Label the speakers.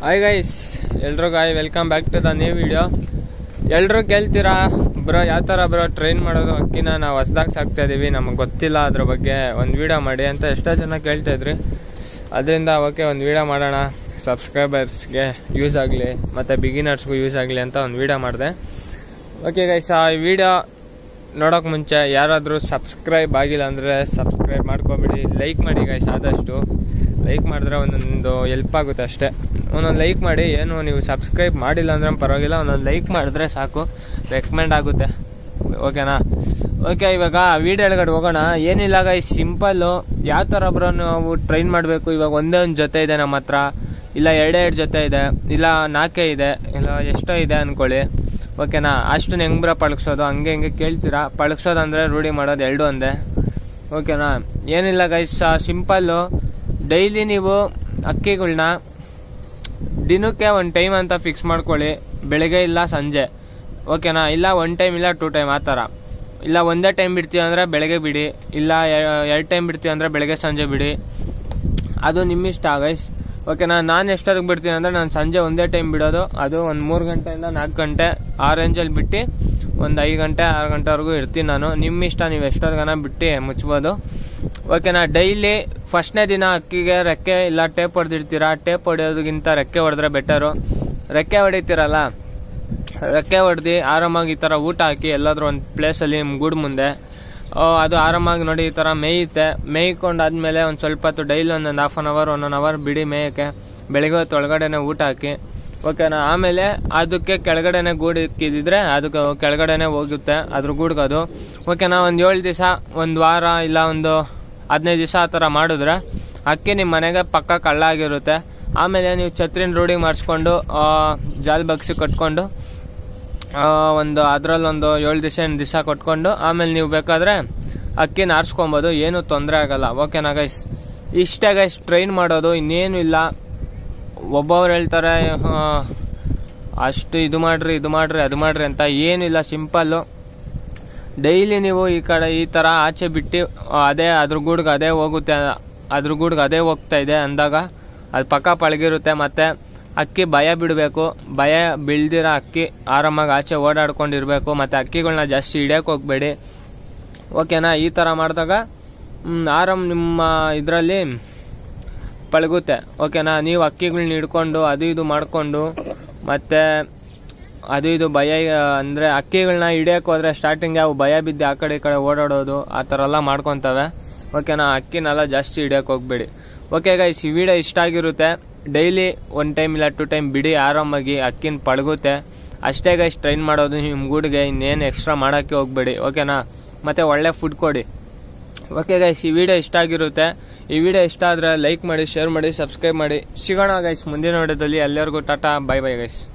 Speaker 1: hi guys ಎಲ್ರಿಗೂ hi welcome back to the new video ಎಲ್ಲರೂ ಕೇಳ್ತೀರಾ ಬ್ರೋ ಯಾವ ಥರ ಬ್ರೋ ಟ್ರೈನ್ ಮಾಡೋದು ಅಕ್ಕಿನ ನಾವು ಹೊಸ್ದಾಗಿ ಸಾಕ್ತಾ ಇದೀವಿ ನಮಗೆ ಗೊತ್ತಿಲ್ಲ ಅದ್ರ ಬಗ್ಗೆ ಒಂದು ವಿಡಿಯೋ ಮಾಡಿ ಅಂತ ಎಷ್ಟೋ ಜನ ಕೇಳ್ತಾ ಇದ್ರಿ ಅದರಿಂದ ಓಕೆ ಒಂದು ವಿಡಿಯೋ ಮಾಡೋಣ ಸಬ್ಸ್ಕ್ರೈಬರ್ಸ್ಗೆ ಯೂಸ್ ಆಗಲಿ ಮತ್ತು ಬಿಗಿನರ್ಸ್ಗೂ ಯೂಸ್ ಆಗಲಿ ಅಂತ ಒಂದು ವಿಡಿಯೋ ಮಾಡಿದೆ ಓಕೆ ಗೈಸ್ ಆ ವಿಡಿಯೋ ನೋಡೋಕೆ ಮುಂಚೆ ಯಾರಾದರೂ ಸಬ್ಸ್ಕ್ರೈಬ್ ಆಗಿಲ್ಲ ಅಂದರೆ ಸಬ್ಸ್ಕ್ರೈಬ್ ಮಾಡ್ಕೊಬಿಡಿ ಲೈಕ್ ಮಾಡಿ ಗೈಸ್ ಆದಷ್ಟು ಲೈಕ್ ಮಾಡಿದ್ರೆ ಒಂದೊಂದು ಎಲ್ಪ್ ಆಗುತ್ತೆ ಅಷ್ಟೇ ಒಂದೊಂದು ಲೈಕ್ ಮಾಡಿ ಏನು ನೀವು ಸಬ್ಸ್ಕ್ರೈಬ್ ಮಾಡಿಲ್ಲ ಅಂದ್ರೆ ಪರವಾಗಿಲ್ಲ ಒಂದೊಂದು ಲೈಕ್ ಮಾಡಿದ್ರೆ ಸಾಕು ರೆಕಮೆಂಡ್ ಆಗುತ್ತೆ ಓಕೆನಾ ಓಕೆ ಇವಾಗ ವಿಡಿಯೋ ಒಳಗಡೆ ಹೋಗೋಣ ಏನಿಲ್ಲ ಗೈಸ್ ಸಿಂಪಲ್ಲು ಯಾವ ಥರ ಬ್ರೋ ನಾವು ಟ್ರೈನ್ ಮಾಡಬೇಕು ಇವಾಗ ಒಂದೇ ಒಂದು ಜೊತೆ ಇದೆ ನಮ್ಮ ಹತ್ರ ಇಲ್ಲ ಎರಡೆರಡು ಜೊತೆ ಇದೆ ಇಲ್ಲ ನಾಲ್ಕೇ ಇದೆ ಇಲ್ಲ ಎಷ್ಟೋ ಇದೆ ಅಂದ್ಕೊಳ್ಳಿ ಓಕೆನಾ ಅಷ್ಟನ್ನ ಹೆಂಗ್ ಬ್ರೋ ಪಳಗ್ಸೋದು ಹಂಗೆ ಹಿಂಗೆ ಕೇಳ್ತೀರಾ ಪಳಗ್ಸೋದಂದ್ರೆ ರೂಢಿ ಮಾಡೋದು ಎರಡು ಒಂದೇ ಓಕೆನಾ ಏನಿಲ್ಲ ಗೈಸ್ ಸಿಂಪಲ್ಲು ಡೈಲಿ ನೀವು ಅಕ್ಕಿಗಳ್ನ ದಿನಕ್ಕೆ ಒಂದು ಟೈಮ್ ಅಂತ ಫಿಕ್ಸ್ ಮಾಡ್ಕೊಳ್ಳಿ ಬೆಳಗ್ಗೆ ಇಲ್ಲ ಸಂಜೆ ಓಕೆನಾ ಇಲ್ಲ ಒನ್ ಟೈಮ್ ಇಲ್ಲ ಟೂ ಟೈಮ್ ಆ ಥರ ಇಲ್ಲ ಒಂದೇ ಟೈಮ್ ಬಿಡ್ತೀವಿ ಅಂದರೆ ಬೆಳಗ್ಗೆ ಬಿಡಿ ಇಲ್ಲ ಎರಡು ಟೈಮ್ ಬಿಡ್ತೀವಿ ಅಂದರೆ ಬೆಳಗ್ಗೆ ಸಂಜೆ ಬಿಡಿ ಅದು ನಿಮ್ಮಿಷ್ಟ ಗೈಸ್ ಓಕೆನಾ ನಾನು ಎಷ್ಟೊತ್ತಿಗೆ ಬಿಡ್ತೀನಿ ಅಂದರೆ ನಾನು ಸಂಜೆ ಒಂದೇ ಟೈಮ್ ಬಿಡೋದು ಅದು ಒಂದು ಮೂರು ಗಂಟೆಯಿಂದ ನಾಲ್ಕು ಗಂಟೆ ಆ ರೇಂಜಲ್ಲಿ ಬಿಟ್ಟು ಒಂದು ಐದು ಗಂಟೆ ಆರು ಗಂಟೆವರೆಗೂ ಇರ್ತೀನಿ ನಾನು ನಿಮ್ಮ ಇಷ್ಟ ನೀವು ಎಷ್ಟೊತ್ತಿಗನ ಬಿಟ್ಟು ಮುಚ್ಬೋದು ಓಕೆನಾ ಡೈಲಿ ಫಸ್ಟ್ನೇ ದಿನ ಅಕ್ಕಿಗೆ ರೆಕ್ಕೆ ಇಲ್ಲ ಟೇಪ್ ಹೊಡೆದಿರ್ತೀರಾ ಟೇಪ್ ಹೊಡೆಯೋದಕ್ಕಿಂತ ರೆಕ್ಕೆ ಹೊಡೆದ್ರೆ ಬೆಟರು ರೆಕ್ಕೆ ಹೊಡಿತೀರಲ್ಲ ರೆಕ್ಕೆ ಹೊಡೆದು ಆರಾಮಾಗಿ ಈ ಥರ ಊಟ ಹಾಕಿ ಎಲ್ಲಾದ್ರೂ ಒಂದು ಪ್ಲೇಸಲ್ಲಿ ನಿಮ್ಮ ಗೂಡು ಮುಂದೆ ಆ, ಅದು ಆರಾಮಾಗಿ ನೋಡಿ ಈ ಥರ ಮೇಯುತ್ತೆ ಮೇಯ್ಕೊಂಡಾದ್ಮೇಲೆ ಒಂದು ಸ್ವಲ್ಪ ಹೊತ್ತು ಡೈಲಿ ಒಂದೊಂದು ಹಾಫ್ ಆನ್ ಅವರ್ ಒಂದೊಂದು ಅವರ್ ಬಿಡಿ ಮೇಯಕ್ಕೆ ಬೆಳಿಗ್ಗೆ ಹೊತ್ತು ಒಳಗಡೆನೆ ಊಟ ಹಾಕಿ ಓಕೆನಾ ಆಮೇಲೆ ಅದಕ್ಕೆ ಕೆಳಗಡೆನೆ ಗೂಡು ಇಕ್ಕಿದ್ರೆ ಅದಕ್ಕೆ ಕೆಳಗಡೆನೆ ಹೋಗುತ್ತೆ ಅದ್ರ ಗೂಡ್ಗದು ಓಕೆನಾ ಒಂದು ಏಳು ದಿವಸ ಒಂದು ವಾರ ಇಲ್ಲ ಒಂದು ಹದಿನೈದು ದಿವಸ ಆ ಥರ ಮಾಡಿದ್ರೆ ಅಕ್ಕಿ ನಿಮ್ಮ ಮನೆಗೆ ಪಕ್ಕ ಕಳ್ಳ ಆಗಿರುತ್ತೆ ಆಮೇಲೆ ನೀವು ಛತ್ರಿನ ರೂಢಿ ಮಾಡಿಸ್ಕೊಂಡು ಜಾಲ್ ಬಗ್ಸಿ ಕಟ್ಕೊಂಡು ಆ, ಒಂದು ಅದರಲ್ಲಿ ಒಂದು ಏಳು ದಿವಸ ಎಂಟು ದಿವಸ ಕೊಟ್ಕೊಂಡು ಆಮೇಲೆ ನೀವು ಬೇಕಾದರೆ ಅಕ್ಕಿನ ಆರಿಸ್ಕೊಬೋದು ಏನೂ ತೊಂದರೆ ಆಗಲ್ಲ ಓಕೆನಾ ಗೈಸ್ ಇಷ್ಟೇ ಗೈಸ್ ಟ್ರೈನ್ ಮಾಡೋದು ಇನ್ನೇನು ಇಲ್ಲ ಒಬ್ಬೊಬ್ರು ಹೇಳ್ತಾರೆ ಆ, ಅಷ್ಟು ಇದು ಮಾಡ್ರಿ ಇದು ಮಾಡ್ರಿ ಅದು ಮಾಡ್ರಿ ಅಂತ ಏನಿಲ್ಲ ಸಿಂಪಲ್ಲು ಡೈಲಿ ನೀವು ಈ ಕಡೆ ಈ ಥರ ಆಚೆ ಬಿಟ್ಟು ಆ, ಅದೇ ಅದ್ರ ಗೂಡ್ಗೆ ಅದೇ ಹೋಗುತ್ತೆ ಅದ್ರ ಗೂಡ್ಗೆ ಅದೇ ಹೋಗ್ತಾ ಇದೆ ಅಂದಾಗ ಅದು ಪಕ್ಕ ಪಳಗಿರುತ್ತೆ ಮತ್ತು ಅಕ್ಕಿ ಭಯ ಬಿಡಬೇಕು ಭಯ ಬೀಳ್ದಿರ ಅಕ್ಕಿ ಆರಾಮಾಗಿ ಆಚೆ ಓಡಾಡ್ಕೊಂಡಿರ್ಬೇಕು ಮತ್ತು ಅಕ್ಕಿಗಳನ್ನ ಜಾಸ್ತಿ ಹಿಡಿಯೋಕೆ ಹೋಗಬೇಡಿ ಓಕೆನಾ ಈ ಥರ ಮಾಡಿದಾಗ ಮ್, ಆರಾಮ್ ನಿಮ್ಮ ಇದರಲ್ಲಿ ಪಳಗುತ್ತೆ ಓಕೆನಾ ನೀವು ಅಕ್ಕಿಗಳನ್ನ ಹಿಡ್ಕೊಂಡು ಅದು ಇದು ಮಾಡಿಕೊಂಡು ಮತ್ತು ಅದು ಇದು ಭಯ ಅಂದರೆ ಅಕ್ಕಿಗಳನ್ನ ಹಿಡಿಯೋಕೆ ಹೋದ್ರೆ ಸ್ಟಾರ್ಟಿಂಗ್ ಅವು ಭಯ ಬಿದ್ದು ಆ ಕಡೆ ಈ ಕಡೆ ಓಡಾಡೋದು ಆ ಥರ ಎಲ್ಲ ಮಾಡ್ಕೊತವೆ ಓಕೆನಾ ಅಕ್ಕಿನೆಲ್ಲ ಜಾಸ್ತಿ ಹಿಡಿಯೋಕೆ ಹೋಗ್ಬೇಡಿ ಓಕೆ ಗೈಸ್ ಈ ವಿಡಿಯೋ ಇಷ್ಟ ಆಗಿರುತ್ತೆ ಡೈಲಿ ಒನ್ ಟೈಮ್ ಇಲ್ಲ ಟು ಟೈಮ್ ಬಿಡಿ ಆರಾಮಾಗಿ ಅಕ್ಕಿನ ಪಳಗುತ್ತೆ ಅಷ್ಟೇ ಗೈಸ್ ಟ್ರೈನ್ ಮಾಡೋದು ನಿಮ್ಮ ಗೂಡಿಗೆ ಇನ್ನೇನು ಎಕ್ಸ್ಟ್ರಾ ಮಾಡೋಕ್ಕೆ ಹೋಗ್ಬೇಡಿ ಓಕೆನಾ ಮತ್ತು ಒಳ್ಳೆ ಫುಡ್ ಕೊಡಿ ಓಕೆ ಗೈಸ್ ಈ ವಿಡಿಯೋ ಇಷ್ಟ ಆಗಿರುತ್ತೆ ಈ ವಿಡಿಯೋ ಇಷ್ಟ ಆದರೆ ಲೈಕ್ ಮಾಡಿ ಶೇರ್ ಮಾಡಿ ಸಬ್ಸ್ಕ್ರೈಬ್ ಮಾಡಿ ಸಿಗೋಣ ಗೈಸ್ ಮುಂದಿನ ವಿಡಿಯೋದಲ್ಲಿ ಎಲ್ಲರಿಗೂ ಟಾಟಾ ಬೈ ಬೈ ಗೈಸ್